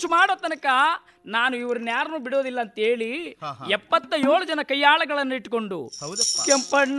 ಖರ್ಚು ಮಾಡೋ ತನಕ ನಾನು ಇವ್ರನ್ನ ಯಾರನ್ನೂ ಬಿಡೋದಿಲ್ಲ ಅಂತ ಹೇಳಿ ಹಾ, ಹಾ. ಎಪ್ಪತ್ತ ಏಳು ಜನ ಕೈಯಾಳಗಳನ್ನು ಇಟ್ಕೊಂಡು ಹೌದಪ್ಪ ಕೆಂಪಣ್ಣ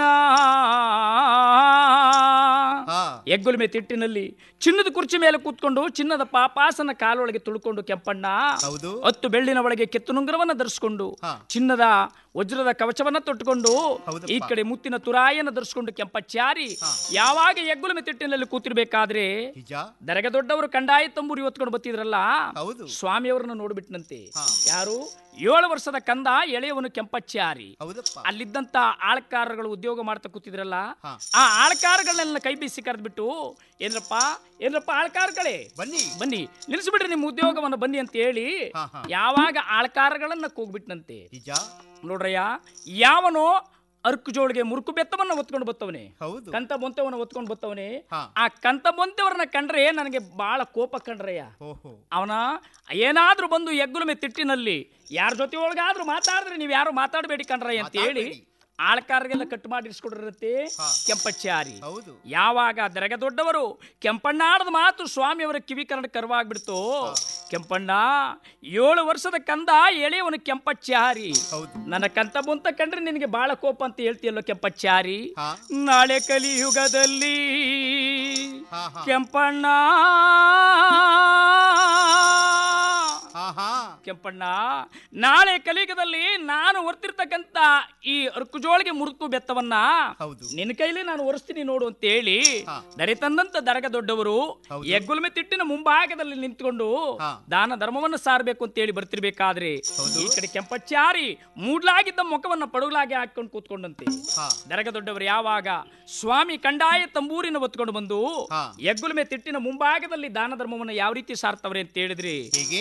ಹಾ ಎಗ್ಗುಲ್ಮೆ ತಿಟ್ಟಿನಲ್ಲಿ ಚಿನ್ನದ ಕುರ್ಚಿ ಮೇಲೆ ಕೂತ್ಕೊಂಡು ಚಿನ್ನದ ಪಾಪಾಸನ ಕಾಲೊಳಗೆ ತುಳ್ಕೊಂಡು ಕೆಂಪಣ್ಣ ಹೌದು ಹತ್ತು ಬೆಳ್ಳಿನ ಒಳಗೆ ಕೆತ್ತುನುಂಗರವನ್ನ ಧರಿಸಿಕೊಂಡು ಹಾ. ಚಿನ್ನದ ವಜ್ರದ ಕವಚವನ್ನ ತೊಟ್ಟುಕೊಂಡು ಹೌದಪ್ಪ. ಈ ಕಡೆ ಮುತ್ತಿನ ತುರಾಯನ್ನ ಧರಿಸಿಕೊಂಡು ಕೆಂಪಚ್ಚಾರಿ ಯಾವಾಗ ಎಗ್ಗುಲಮೆ ತಿಟ್ಟಿನಲ್ಲಿ ಕೂತಿರ್ಬೇಕಾದ್ರೆ ನಿಜ ದರಗ ದೊಡ್ಡವರು ಕಂಡಾಯ ತಂಬೂರಿ ಹೊತ್ಕೊಂಡು ಬತ್ತಿದ್ರಲ್ಲ ಹೌದು ಸ್ವಾಮಿಯವರನ್ನ ನೋಡ್ಬಿಟ್ನಂತೆ ಹಾ. ಯಾರು ಏಳು ವರ್ಷದ ಕಂದ ಎಳೆಯವನು ಕೆಂಪಚ್ಚಾರಿ ಹೌದಪ್ಪ ಅಲ್ಲಿದ್ದಂತ ಆಳ್ಕಾರಗಳು ಉದ್ಯೋಗ ಮಾಡ್ತಾ ಕೂತಿದ್ರಲ್ಲ ಹಾ. ಆ ಆಳ್ಕಾರಗಳನ್ನೆಲ್ಲ ಕೈ ಬೀಸಿ ಕರೆದ್ಬಿಟ್ಟು ಏನ್ರಪ್ಪ ಏನ್ರಪ್ಪ ಆಳ್ಕಾರಗಳೇ ಬನ್ನಿ ಬನ್ನಿ ನಿಲ್ಲಿಸ್ಬಿಡ್ರಿ ನಿಮ್ಮ ಉದ್ಯೋಗವನ್ನು ಬನ್ನಿ ಅಂತ ಹೇಳಿ ಹಾ, ಹಾ. ಯಾವಾಗ ಆಳ್ಕಾರಗಳನ್ನ ಕೂಗ್ಬಿಟ್ನಂತೆ ನಿಜ ನೋಡ್ರಯ್ಯ ಯಾವನೋ ಅರ್ಕು ಜೋಳಿಗೆ ಮುರುಕು ಬೆತ್ತವನ್ನ ಒತ್ಕೊಂಡು ಬತ್ತವನೆ ಹೌದು ಕಂತ ಬೊಂತೆವನ್ನ ಒತ್ಕೊಂಡು ಬತ್ತವನೆ ಹಾ. ಆ ಕಂತ ಬೊಂತೆವರನ್ನ ಕಂಡ್ರೆ ನನಗೆ ಬಹಳ ಕೋಪ ಕಂಡ್ರಯ್ಯ ಓಹೋ ಅವನ ಏನಾದ್ರೂ ಬಂದು ಎಗ್ಗುಲಮೆ ತಿಟ್ಟಿನಲ್ಲಿ ಯಾರ ಜೊತೆ ಒಳಗಾದ್ರೂ ಮಾತಾಡಿದ್ರೆ ನೀವು ಯಾರು ಮಾತಾಡಬೇಡಿ ಕಣ್ರಯ್ಯ ಅಂತ ಹೇಳಿ ಮಾತಾಡ್ಬೇಡಿ. ಆಳ್ಕಾರರಿಗೆಲ್ಲ ಕಟ್ಟು ಮಾಡಿಸ್ಕೊಡಿರತ್ತೆ ಹಾ. ಕೆಂಪಚ್ಚಾರಿ ಹೌದು ಯಾವಾಗ ದರಗ ದೊಡ್ಡವರು ಕೆಂಪಣ್ಣಾಡದ ಮಾತು ಸ್ವಾಮಿಯವರ ಕಿವಿ ಕನ್ನಡ ಕರ್ವಾಗ್ಬಿಡ್ತು ಕೆಂಪಣ್ಣ ಏಳು ವರ್ಷದ ಕಂದ ಎಳೆಯವನು ಕೆಂಪಚ್ಚಾರಿ ಹೌದು ನನ್ನ ಕಂತ ಬಂತ ಕಂಡ್ರೆ ನಿನಗೆ ಬಾಳ ಕೋಪ ಅಂತ ಹೇಳ್ತೀಯಲ್ಲೋ ಕೆಂಪಚ್ಚಾರಿ ಹಾ ನಾಳೆ ಕಲಿಯುಗದಲ್ಲಿ ಹಾ ಹಾ ಕೆಂಪಣ್ಣ ಹಾ ಹಾ ಕೆಂಪಣ್ಣ ನಾಳೆ ಕಲಿಯುಗದಲ್ಲಿ ನಾನು ಹೊರ್ತಿರ್ತಕ್ಕಂತ ಈ ಅರ್ಕುಜೋಳಿಗೆ ಮುರುಕು ಬೆತ್ತವನ್ನ ಹೌದು ನಿನ್ನ ಕೈಲಿ ನಾನು ಒರೆಸ್ತೀನಿ ನೋಡು ಅಂತ ಹೇಳಿ ಹಾ. ದರೆ ತಂದಂತ ದರಗ ದೊಡ್ಡವರು ಹೌದು. ಎಗ್ಗುಲ್ಮೆ ತಿಟ್ಟಿನ ಮುಂಭಾಗದಲ್ಲಿ ನಿಂತ್ಕೊಂಡು ಹಾ. ದಾನ ಧರ್ಮವನ್ನು ಸಾರಬೇಕು ಅಂತ ಹೇಳಿ ಬರ್ತಿರ್ಬೇಕಾದ್ರೆ ಈ ಕಡೆ ಕೆಂಪಚ್ಚಾರಿ ಮೂಡ್ಲಾಗಿದ್ದ ಮುಖವನ್ನ ಪಡುಗಳಾಗಿ ಹಾಕೊಂಡು ಕೂತ್ಕೊಂಡಂತೆ ಹಾ ದರಗ ದೊಡ್ಡವರು ಯಾವಾಗ ಸ್ವಾಮಿ ಕಂಡಾಯ ತಂಬೂರಿನ ಹೊತ್ಕೊಂಡು ಬಂದು ಹಾ. ಎಗ್ಗುಲ್ಮೆ ತಿಟ್ಟಿನ ಮುಂಭಾಗದಲ್ಲಿ ದಾನ ಧರ್ಮವನ್ನು ಯಾವ ರೀತಿ ಸಾರ್ತವ್ರೆ ಅಂತ ಹೇಳಿದ್ರಿ ಹೇಗೆ